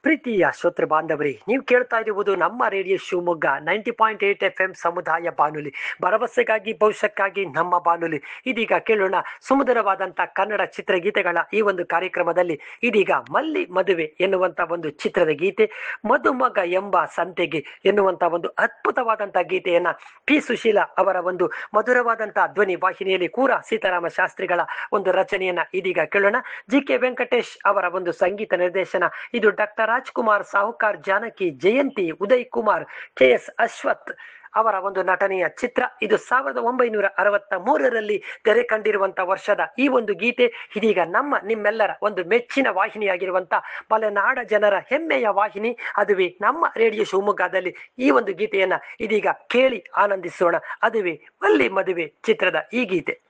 ಪ್ರೀತಿಯ ಶ್ರೋತೃ ಬಾಂಧವರೇ ನೀವು ಕೇಳ್ತಾ ಇರುವುದು ನಮ್ಮ radio Shivamogga ninety point eight F M ಸಮುದಾಯ ಬಾನುಲಿ ಭರವಸೆಗಾಗಿ ಭವಿಷ್ಯಕ್ಕಾಗಿ ನಮ್ಮ ಬಾನುಲಿ ಇದೀಗ ಕೇಳೋಣ ಸುಮಧುರವಾದಂಥ ಕನ್ನಡ ಚಿತ್ರಗೀತೆಗಳ ಈ ಒಂದು ಕಾರ್ಯಕ್ರಮದಲ್ಲಿ ಇದೀಗ ಮಲ್ಲಿ ಮದುವೆ ಎನ್ನುವಂಥ ಒಂದು ಚಿತ್ರದ ಗೀತೆ ಮದುಮಗ ಎಂಬ ಸಂತೆಗೆ ಎನ್ನುವಂಥ ಒಂದು ಅದ್ಭುತವಾದಂಥ ಗೀತೆಯನ್ನ ಪಿ ಸುಶೀಲ ಅವರ ಒಂದು ಮಧುರವಾದಂಥ ಧ್ವನಿ ವಾಹಿನಿಯಲ್ಲಿ ಕೂರ ಸೀತಾರಾಮ ಶಾಸ್ತ್ರಿಗಳ ಒಂದು ರಚನೆಯನ್ನ ಇದೀಗ ಕೇಳೋಣ ಜಿ ಕೆ ವೆಂಕಟೇಶ್ ಅವರ ಒಂದು ಸಂಗೀತ ನಿರ್ದೇಶನ ಇದು doctor Rajkumar Sahukar Janaki Jayanthi Uday Kumar K S Ashwath ಅವರ ಒಂದು ನಟನೆಯ ಚಿತ್ರ ಇದು ಸಾವಿರದ ಒಂಬೈನೂರ ಅರವತ್ತ ಮೂರರಲ್ಲಿ ತೆರೆ ಕಂಡಿರುವಂತ ವರ್ಷದ ಈ ಒಂದು ಗೀತೆ ಇದೀಗ ನಮ್ಮ ನಿಮ್ಮೆಲ್ಲರ ಒಂದು ಮೆಚ್ಚಿನ ವಾಹಿನಿಯಾಗಿರುವಂತ ಮಲೆನಾಡ ಜನರ ಹೆಮ್ಮೆಯ ವಾಹಿನಿ ಅದುವೇ ನಮ್ಮ ರೇಡಿಯೋ ಶಿವಮೊಗ್ಗದಲ್ಲಿ ಈ ಒಂದು ಗೀತೆಯನ್ನ ಇದೀಗ ಕೇಳಿ ಆನಂದಿಸೋಣ ಅದುವೇ ಮಲ್ಲಿ ಮದುವೆ ಚಿತ್ರದ ಈ ಗೀತೆ